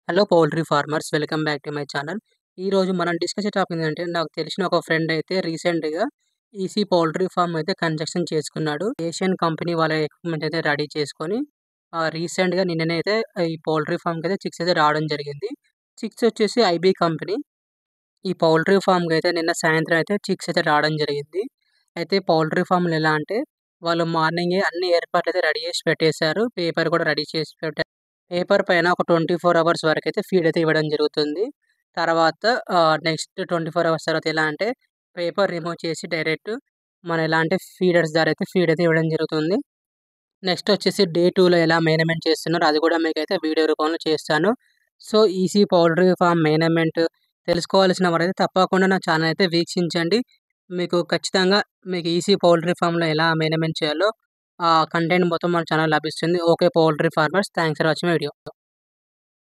hello poultry farmers welcome back to my channel ఈరోజు మనం discuss చేసే టాపిక్ ఏంటంటే నాకు తెలిసిన ఒక ఫ్రెండ్ అయితే రీసెంట్గా ఈసీ పౌల్ట్రీ ఫామ్ అయితే కన్స్ట్రక్షన్ చేసుకున్నాడు ఏషియన్ కంపెనీ వాళ్ళ ఎక్విప్మెంట్ అయితే రెడీ చేసుకొని ఆ, రీసెంట్గా నిన్ననే అయితే ఈ పౌల్ట్రీ ఫామ్కి అయితే చిక్స్ అయితే రావడం జరిగింది చిక్స్ వచ్చేసి ఐబీ కంపెనీ ఈ పౌల్ట్రీ ఫామ్కి అయితే నిన్న సాయంత్రం అయితే చిక్స్ అయితే రావడం జరిగింది అయితే పౌల్ట్రీ ఫామ్లు ఎలా అంటే వాళ్ళు మార్నింగే అన్ని ఏర్పాట్లు అయితే రెడీ చేసి పెట్టేశారు పేపర్ కూడా రెడీ చేసి పెట్టారు పేపర్ పైన ఒక ట్వంటీ ఫోర్ అవర్స్ వరకు అయితే ఫీడ్ అయితే ఇవ్వడం జరుగుతుంది తర్వాత నెక్స్ట్ ట్వంటీ ఫోర్ అవర్స్ తర్వాత ఎలా అంటే పేపర్ రిమూవ్ చేసి డైరెక్ట్ మన ఎలా అంటే ఫీడర్స్ ద్వారా అయితే ఫీడ్ అయితే ఇవ్వడం జరుగుతుంది నెక్స్ట్ వచ్చేసి డే టూలో ఎలా మేనేజ్మెంట్ చేస్తున్నారు అది కూడా మీకు అయితే వీడియో రూపంలో చేస్తాను so EC poultry farm management తెలుసుకోవాల్సిన వారైతే తప్పకుండా నా ఛానల్ అయితే వీక్షించండి మీకు ఖచ్చితంగా మీకు ఈసీ పౌల్ట్రీ ఫామ్లో ఎలా మేనేజ్మెంట్ చేయాలో ఆ కంటెంట్ మొత్తం మన ఛానల్ లభిస్తుంది okay poultry farmers thanks for watching video